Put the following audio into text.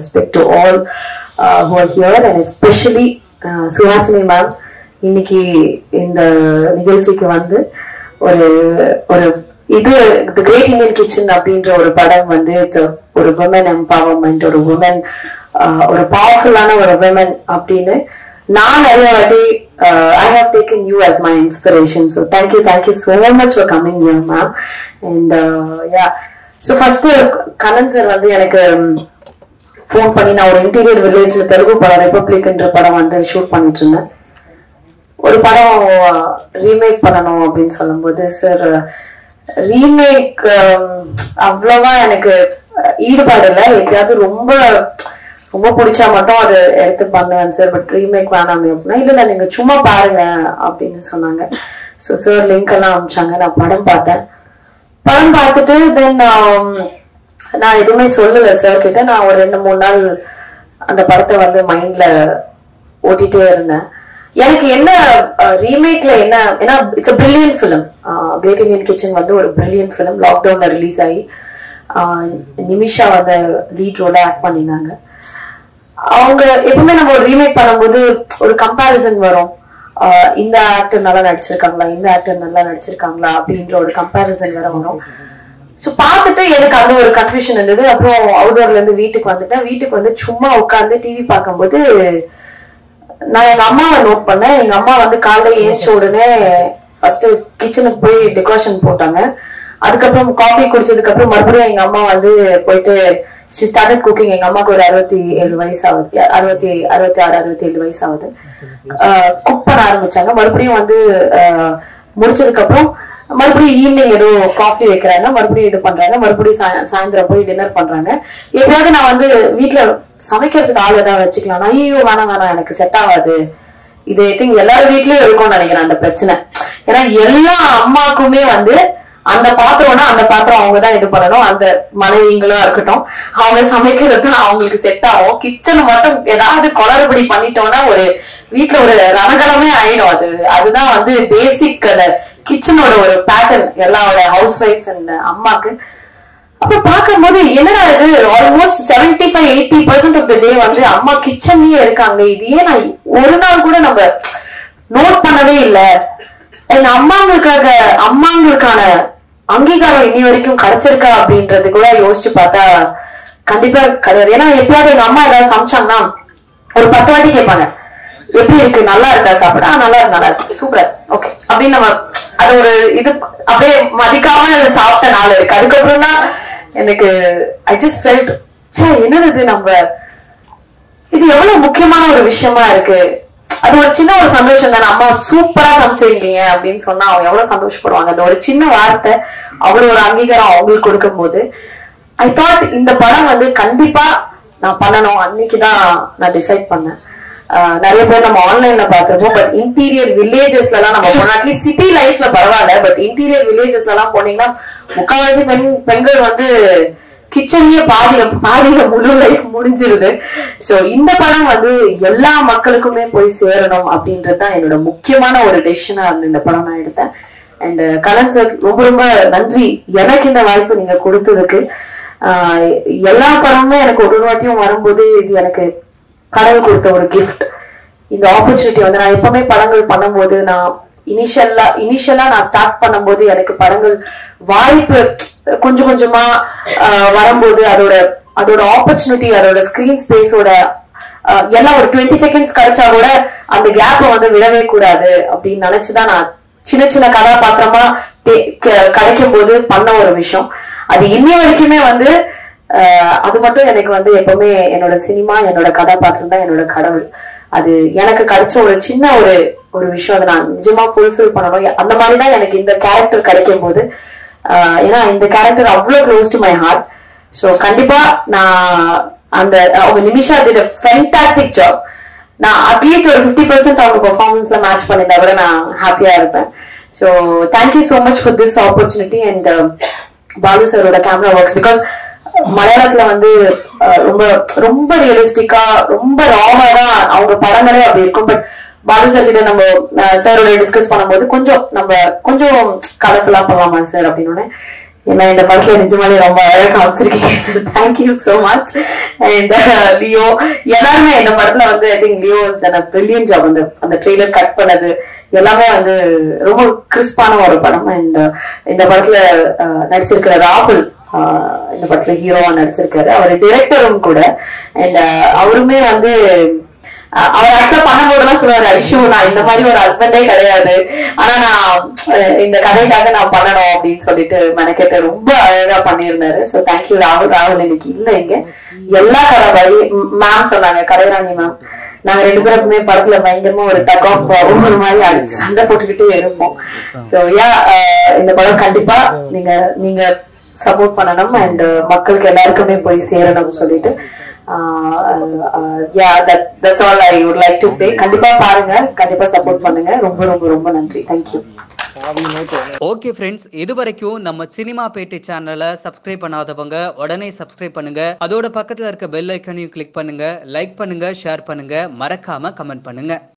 respect to all who are here and especially Suhasini ma'am இன்னைக்கு இந்த நிகழ்ச்சிக்கு வந்து ஒரு ஒரு இது தி கிரேட் இந்தியன் கிச்சன் அப்படின்ற ஒரு படம் வந்து இட்ஸ் ஒரு உமன் எம்பவர்மெண்ட் ஒரு உமன் ஒரு பவர்ஃபுல்லான ஒரு உமன் அப்படின்னு நான் நிறைய வாட்டி I have taken you as my inspiration so thank you thank you so much for coming you ma'am and yeah so first Kannan sir வந்து எனக்கு ஃபோன் பண்ணி நான் ஒரு இன்டீரியர் வில்லேஜ்ல தெலுங்கு படம் ரிப்பப்ளிக்ன்ற படம் வந்து ஷூட் பண்ணிட்டு இருந்தேன் ஒரு படம் ரீமேக் பண்ணணும் அப்படின்னு சொல்லும்போது சார் ரீமேக் அவ்வளவா எனக்கு ஈடுபாடு இல்லை எப்பயாவது ரொம்ப ரொம்ப பிடிச்சா மட்டும் அது எடுத்து பண்ணுவேன் சார் பட் ரீமேக் வேணாமே அப்படின்னா இல்லை இல்லை நீங்க சும்மா பாருங்க அப்படின்னு சொன்னாங்க ஸோ சார் லிங்க் எல்லாம் அனுப்பிச்சாங்க நான் படம் பார்த்தேன் படம் பார்த்துட்டு தென் நான் எதுவுமே சொல்லல சார் கிட்ட நான் ஒரு ரெண்டு மூணு நாள் அந்த படத்தை வந்து மைண்ட்ல ஓட்டிட்டே இருந்தேன் எனக்கு என்ன ரீமேக்ல என்ன ஏன்னா it's a brilliant film great Indian kitchen வந்து ஒரு பிரில்லியன் ஃபிலிம் லாக்டவுன்ல ரிலீஸ் ஆகி ஆஹ் நிமிஷா வந்து லீட் ரோல ஆக்ட் பண்ணியிருந்தாங்க அவங்க எப்பவுமே நம்ம ஒரு ரீமேக் பண்ணும்போது ஒரு கம்பேரிசன் வரும் ஆஹ் இந்த ஆக்டர் நல்லா நடிச்சிருக்காங்களா இந்த ஆக்டர் நல்லா நடிச்சிருக்காங்களா அப்படின்ற ஒரு கம்பேரிசன் வேற வரும் ஸோ பார்த்துட்டு எனக்கு அந்த ஒரு கன்ஃபியூஷன் இருந்தது அப்புறம் அவுடோர்ல இருந்து வீட்டுக்கு வந்துட்டேன் வீட்டுக்கு வந்து சும்மா உட்காந்து டிவி பார்க்கும்போது நான் எங்க அம்மாவை நோட் பண்ணேன் எங்க அம்மா வந்து காலைல ஏஞ்ச உடனே ஃபர்ஸ்ட் கிச்சனுக்கு போய் டெக்கரேஷன் போட்டாங்க அதுக்கப்புறம் காஃபி குடிச்சதுக்கு அப்புறம் மறுபடியும் எங்க அம்மா வந்து போயிட்டு ஷி ஸ்டார்டட் குக்கிங் எங்க அம்மாவுக்கு ஒரு அறுபத்தி ஏழு வயசு ஆகுது அறுபத்தி அறுபத்தி ஆறு அறுபத்தி ஏழு வயசு ஆகுது குக் பண்ண ஆரம்பிச்சாங்க மறுபடியும் வந்து ஆஹ், முடிச்சதுக்கு அப்புறம் மறுபடியும் ஈவினிங் ஏதோ காஃபி வைக்கிறாங்க மறுபடியும் இது பண்றாங்க மறுபடியும் சாய- சாயந்தரம் போய் டின்னர் பண்றாங்க எப்படியாவது நான் வந்து வீட்ல சமைக்கிறதுக்கு ஆள் ஏதாவது வச்சுக்கலாம் நான் ஐயோ வேணாம் வேணாம் எனக்கு செட் ஆகாது இது ஐ திங்க் எல்லார் வீட்லயும் இருக்கும்னு நினைக்கிறேன் அந்த பிரச்சனை ஏன்னா எல்லா அம்மாக்குமே வந்து அந்த பாத்திரம்னா அந்த பாத்திரம் அவங்க தான் இது பண்ணணும் அந்த மனைவிங்களும் இருக்கட்டும் அவங்க சமைக்கிறது தான் அவங்களுக்கு செட் ஆகும் கிச்சன் மட்டும் ஏதாவது குளறுபடி பண்ணிட்டோம்னா ஒரு வீட்ல ஒரு ரணகலமே ஆயிடும் அது அதுதான் வந்து பேசிக் அந்த கிச்சனோட ஒரு பேட்டர்ன் எல்லாரோட ஹவுஸ் ஒய்ஃப்ஸ் அண்ட் அம்மாக்கு அப்ப பார்க்கும்போது என்னடா இது almost seventy five eighty percent of the day வந்து அம்மா கிச்சன்லயே இருக்காங்க இது ஏன் நான் ஒரு நாள் கூட நம்ம நோட் பண்ணவே இல்லை என் அம்மாங்களுக்காக அம்மாங்களுக்கான அங்கீகாரம் இன்னி வரைக்கும் கிடைச்சிருக்கா அப்படின்றது கூட யோசிச்சு பார்த்தா கண்டிப்பா கிடையாது ஏன்னா எப்பயாவது எங்க அம்மா ஏதாவது சமைச்சாங்கன்னா ஒரு பத்து வாட்டி கேட்பாங்க எப்படி இருக்கு நல்லா இருக்கா சாப்பிட ஆ, நல்லா இருக்கு நல்லா இருக்கு சூப்பர் ஓகே அப்படின்னு நம்ம அது ஒரு இது அப்படியே மதிக்காம அது சாப்பிட்ட நாள் இருக்கு அதுக்கப்புறம் தான் எனக்கு ஐ ஜஸ்ட் ஃபெல்ட் சே என்னது இது நம்ம இது எவ்வளவு முக்கியமான ஒரு விஷயமா இருக்கு அது ஒரு சின்ன ஒரு சந்தோஷம் தானே அம்மா சூப்பரா சமைச்சிருக்கீங்க அப்படின்னு சொன்னா அவங்க எவ்வளவு சந்தோஷப்படுவாங்க அந்த ஒரு சின்ன வார்த்தை அவ்வளவு ஒரு அங்கீகாரம் அவங்களுக்கு கொடுக்கும் போது ஐ தாட் இந்த படம் வந்து கண்டிப்பா நான் பண்ணணும் அன்னைக்குதான் நான் டிசைட் பண்ணேன் ஆஹ் நிறைய பேர் நம்ம ஆன்லைன்ல பார்த்திருப்போம் பட் இன்டீரியர் வில்லேஜஸ்ல எல்லாம் நம்ம போனோம் அட்லீஸ்ட் சிட்டி லைஃப்ல பரவாயில்ல பட் இன்டீரியர் வில்லேஜஸ்ல எல்லாம் போனீங்கன்னா முக்கால்வாசி பெண் பெண்கள் வந்து கிச்சன்லயே பாதியில பாதியில முழு லைஃப் முடிஞ்சிருது சோ இந்த படம் வந்து எல்லா மக்களுக்குமே போய் சேரணும் அப்படின்றது தான் என்னோட முக்கியமான ஒரு டெசிஷனா இருந்து இந்த படம் நான் எடுத்தேன் அண்ட் கரண் சார் ரொம்ப ரொம்ப நன்றி எனக்கு இந்த வாய்ப்பு நீங்க கொடுத்ததுக்கு ஆஹ் எல்லா படமுமே எனக்கு ஒரு ஒரு வாட்டியும் வரும்போது இது எனக்கு கடவுள் கொடுத்த ஒரு கிஃப்ட் இந்த ஆப்பர்ச்சுனிட்டி வந்து நான் எப்பவுமே படங்கள் பண்ணும்போது நான் இனிஷியலா இனிஷியலா நான் ஸ்டார்ட் பண்ணும்போது எனக்கு படங்கள் வாய்ப்பு கொஞ்சம் கொஞ்சமா ஆஹ் வரும்போது அதோட அதோட ஆப்பர்ச்சுனிட்டி அதோட ஸ்கிரீன் ஸ்பேஸோட எல்லாம் ஒரு டுவெண்ட்டி செகண்ட்ஸ் கிடைச்சா கூட அந்த கேப்பை வந்து விடவே கூடாது அப்படின்னு நினைச்சுதான் நான் சின்ன சின்ன கதாபாத்திரமா தே- க- கிடைக்கும் போது பண்ண ஒரு விஷயம் அது இன்னி வரைக்குமே வந்து ஆஹ் அது மட்டும் எனக்கு வந்து எப்பவுமே என்னோட சினிமா என்னோட கதாபாத்திரம் தான் என்னோட கடவுள் அது எனக்கு கிடைச்ச ஒரு சின்ன ஒரு ஒரு விஷயம் அதை நான் நிஜமா ஃபுல்ஃபில் பண்ணணும் அந்த மாதிரி தான் எனக்கு இந்த கேரக்டர் கிடைக்கும் போது ஆஹ் ஏன்னா இந்த கேரக்டர் அவ்வளோ close to my heart so கண்டிப்பா நான் அந்த அவங்க நிமிஷா டிட் ஃபென்டாஸ்டிக் ஜாப் நான் அட்லீஸ்ட் ஒரு ஃபிஃப்டி பர்சன்ட் அவங்க பெர்ஃபார்மன்ஸ்ல மேட்ச் பண்ணியிருந்தா கூட நான் ஹாப்பியா இருப்பேன் so thank you so much for this opportunity and Balu சாரோட கேமரா ஒர்க்ஸ் பிகாஸ் மலையாளத்துல வந்து அஹ், ரொம்ப ரொம்ப ரியலிஸ்டிக்கா ரொம்ப ராவா தான் அவங்க படங்களே அப்படி இருக்கும் பட் பாலு சார் கிட்ட நம்ம சாரோட டிஸ்கஸ் பண்ணும்போது கொஞ்சம் நம்ம கொஞ்சம் கலர்ஃபுல்லா பண்ணலாமா சார் அப்படின்னு ஏன்னா இந்த படத்துல நிஜமாலே ரொம்ப அழகா காமிச்சிருக்கீங்க sir thank you so much and Leo எல்லாருமே இந்த படத்துல வந்து ஐ திங்க் லியோ தன பிரில்லியன் ஜாப் அந்த அந்த ட்ரெய்லர் கட் பண்ணது எல்லாமே வந்து ரொம்ப கிறிஸ்பான ஒரு படம் அண்ட் இந்த படத்துல அஹ், நடிச்சிருக்கிற ராகுல் ஆஹ் இந்த படத்துல ஹீரோவா நடிச்சிருக்காரு அவர் டிரெக்டரும் கூட அண்ட் அவருமே வந்து அஹ் அவர் ஆக்சுவலா பண்ணும்போதெல்லாம் சொல்லுவாரு ஐஷு நான் இந்த மாதிரி ஒரு ஹஸ்பண்டே கிடையாது ஆனா நான் அஹ் இந்த கதைக்காக நான் பண்ணணும் அப்படின்னு சொல்லிட்டு மெனக்கெட்டு ரொம்ப அழகா பண்ணியிருந்தாரு ஸோ தேங்க்யூ ராகுல் ராகுல் இன்னைக்கு இல்ல இங்க எல்லா கலபாய் மேம் சொன்னாங்க கலைராணி மேம் நாங்க ரெண்டு பேருக்குமே படத்துல பயங்கரமா ஒரு டக் ஆஃப் ஒவ்வொரு மாதிரி அடிச்சு சண்டை போட்டுக்கிட்டே இருப்போம் சோ யா இந்த படம் கண்டிப்பா நீங்க நீங்க சப்போர்ட் பண்ணணும் அண்ட் மக்களுக்கு எல்லாருக்குமே போய் சேரணும்னு சொல்லிட்டு yeah that that's all I would like to say கண்டிப்பா பாருங்க கண்டிப்பா சப்போர்ட் பண்ணுங்க ரொம்ப ரொம்ப ரொம்ப நன்றி தேங்க்யூ ஓகே ஃப்ரெண்ட்ஸ் இது வரைக்கும் நம்ம சினிமா பேட்டி சேனலை சப்ஸ்கிரைப் பண்ணாதவங்க உடனே சப்ஸ்கிரைப் பண்ணுங்க அதோட பக்கத்துல இருக்க பெல் ஐக்கனையும் கிளிக் பண்ணுங்க லைக் பண்ணுங்க ஷேர் பண்ணுங்க மறக்காம கமெண்ட் பண்ணுங்க